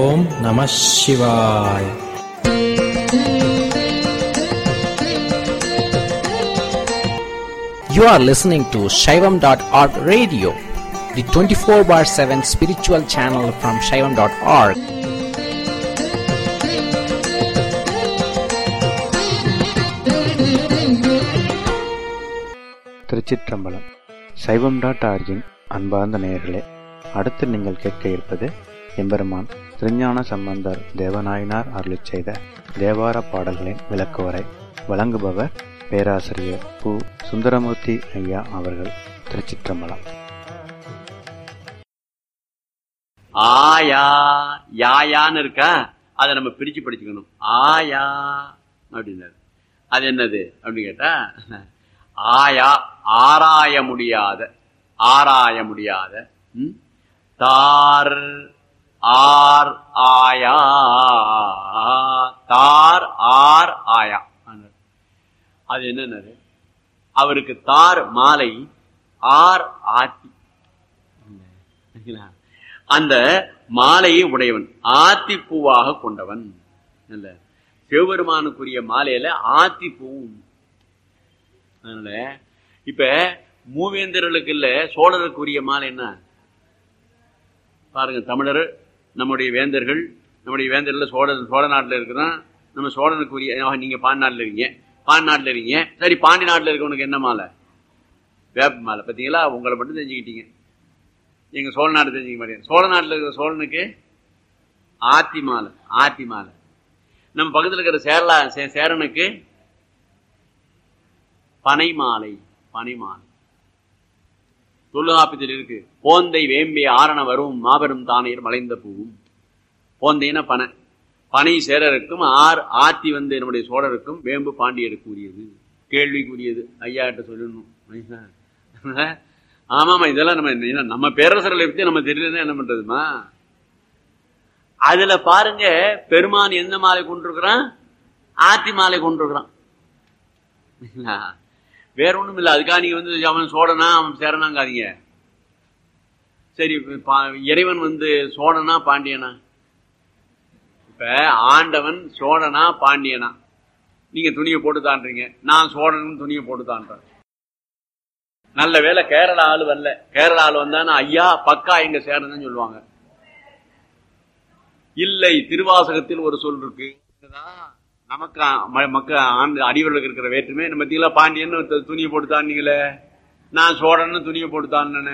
ஓம் நம சிவாய் You are listening to Shaivam.org radio, the 24 bar 7 spiritual channel from Shaivam.org. திருச்சிற்றம்பலம் சைவம் dot origin அன்பார்ந்த நேயர்களே அடுத்து நீங்கள் கேட்க இருப்பது எம்பெருமான் திருஞான சம்பந்தர் தேவநாயனார் அருளிச் செய்த தேவார பாடல்களின் விளக்குவரை வழங்குபவர் பேராசிரியர் பு சுந்தரமூர்த்தி ஐயா அவர்கள் திருச்சிற்றம்பலம் ஆயா யாயான்னு இருக்கா அதை நம்ம பிரிச்சு படிச்சுக்கணும் ஆயா அப்படின்னாரு அது என்னது அப்படின்னு கேட்டா ஆயா ஆராய முடியாத ஆராய முடியாத ம்? தார் ஆர் ஆயா தார் ஆர் ஆயா அன்னாரு. அது என்னன்னது அவருக்கு தார் மாலை ஆர் ஆத்தி சரிங்களா? அந்த மாலையை உடையவன் ஆத்தி பூவாக கொண்டவன் இல்ல சிவபெருமானுக்குரிய மாலையில ஆத்தி பூவும் அதனால இப்ப மூவேந்தர்களுக்கு இல்ல சோழருக்குரிய மாலை என்ன பாருங்க தமிழர் நம்முடைய வேந்தர்கள் நம்முடைய வேந்தர்ல சோழ சோழ நாட்டுல இருக்கிறான் நம்ம சோழனுக்குரிய ஆ, நீங்க பாண்டி நாட்டுல இருக்கீங்க பாண்டி நாட்டுல இருக்கீங்க சரி பாண்டி நாட்டுல இருக்கவனுக்கு என்ன மாலை வேப்ப மாலை பாத்தீங்களா உங்களை மட்டும் தெரிஞ்சுக்கிட்டீங்க எங்க சோழ நாடு தெரிஞ்சுக்க மாட்டேன் சோழ நாட்டுல இருக்கிற சோழனுக்கு ஆத்தி மாலை ஆத்தி மாலை நம்ம பக்கத்துல இருக்கிற சேரலா சே- சேரனுக்கு பனை மாலை பனை மாலை தொல்காப்பியத்தில் இருக்கு போந்தை வேம்பே ஆரண வரும் மாபெரும் தானீர் மலைந்த பூவும் போந்தைன்னா பனை பனை சேரருக்கும் ஆர் ஆத்தி வந்து நம்முடைய சோழருக்கும் வேம்பு பாண்டியருக்கு உரியது கேள்விக்குரியது ஐயா கிட்ட சொல்லணும் ஆமாமா இதெல்லாம் நம்ம என்ன- நம்ம பேரரசர்களை பத்தி நம்ம தெரியலன்னா என்ன பண்றதுமா அதுல பாருங்க பெருமான் எந்த மாலை கொண்டிருக்கிறான் ஆத்தி மாலை கொண்டிருக்கிறான் சரிங்களா? வேற ஒண்ணும் இல்ல அதுக்காக நீங்க வந்து அவன் சோழனா அவன் சேரனாங்காதீங்க சரி பா- இறைவன் வந்து சோழனா பாண்டியனா இப்ப ஆண்டவன் சோழனா பாண்டியனா நீங்க துணியை போட்டு தான்றீங்க நான் சோழன் துணியை போட்டு தான்றேன் நல்ல வேளை கேரளா ஆளு வரல கேரளா ஆளு வந்தானா ஐயா பக்கா எங்க சேரன்னு சொல்லுவாங்க இல்லை திருவாசகத்தில் ஒரு சொல் இருக்கு நமக்கு ம- மக்க ஆண்டு அடிவர்களுக்கு இருக்கிற வேற்றுமை நம்ம தீலா பாண்டியன் து- துணியை போட்டு தாண்டீங்களே நான் சோழன்னு துணியை போட்டு தாண்டனே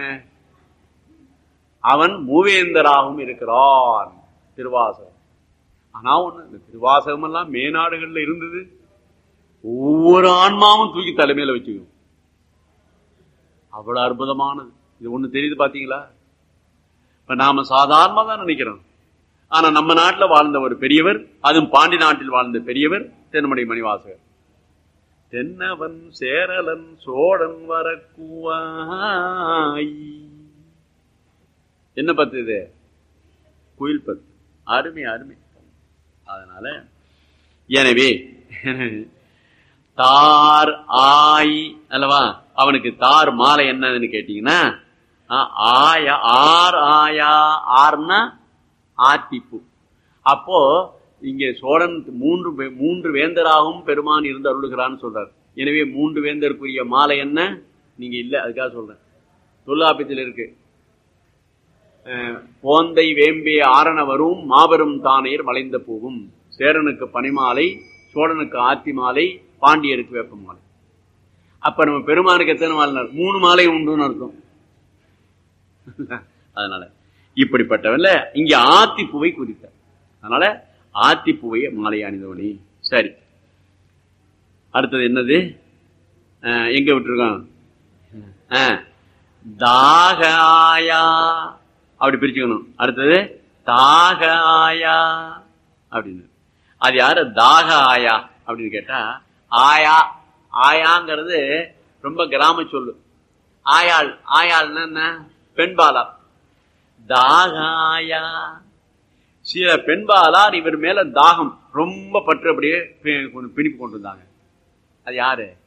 அவன் மூவேந்தராகவும் இருக்கிறான் திருவாசகம் ஆனா ஒண்ணு இந்த திருவாசகம் எல்லாம் மேநாடுகள்ல இருந்தது ஒவ்வொரு ஆன்மாவும் தூக்கி தலைமையில வச்சுக்கணும் அவ்வளவு அற்புதமானது இது ஒண்ணு தெரியுது பாத்தீங்களா இப்ப நாம சாதாரணமா தான் நினைக்கிறோம் ஆனா நம்ம நாட்டுல வாழ்ந்த ஒரு பெரியவர் அதுவும் பாண்டி நாட்டில் வாழ்ந்த பெரியவர் தென்மணி மணிவாசகர் தென்னவன் சேரலன் சோழன் வரக்குவாய் என்ன பத்து இது குயில் பத்து அருமை அருமை அதனால எனவே தார் ஆய் அல்லவா அவனுக்கு தார் மாலை என்னன்னு கேட்டீங்கன்னா ஆ, ஆயா ஆர் ஆயா ஆர்னா ஆத்திப்பு அப்போ இங்க சோழன் மூன்று வே- மூன்று வேந்தராகவும் பெருமான் இருந்து அருளுகிறான்னு சொல்றார் எனவே மூன்று வேந்தருக்குரிய மாலை என்ன நீங்க இல்ல அதுக்காக சொல்றேன் தொல்லாப்பியத்தில் இருக்கு அஹ், போந்தை வேம்பே ஆரண வரும் மாபெரும் தானேர் மலைந்த பூவும் சேரனுக்கு பனிமாலை சோழனுக்கு ஆத்தி மாலை பாண்டியருக்கு வேப்ப மாலை அப்ப நம்ம பெருமானுக்கு எத்தனை மாலை மூணு மாலை உண்டுன்னு அர்த்தம் அதனால இப்படிப்பட்டவன்ல இங்க ஆத்திப்பூவை குறித்தார் அதனால ஆத்திப்பூவை மாலை அணிந்தவனே சரி அடுத்தது என்னது அஹ், எங்க விட்டுருக்கோம் அஹ், தாகாயா அப்படி பிரிச்சுக்கணும் அடுத்தது தாகாயா அப்படின்னு அது யாரு தாக ஆயா அப்படின்னு கேட்டா ஆயா ஆயாங்கிறது ரொம்ப கிராம சொல்லு ஆயாள் ஆயாள்னா என்ன பெண்பாலா தாகாயா சில பெண்பாலார் இவர் மேல தாகம் ரொம்ப பற்று அப்படியே பி- கொண்டு- பிணிப்பு கொண்டு வந்தாங்க அது யாரு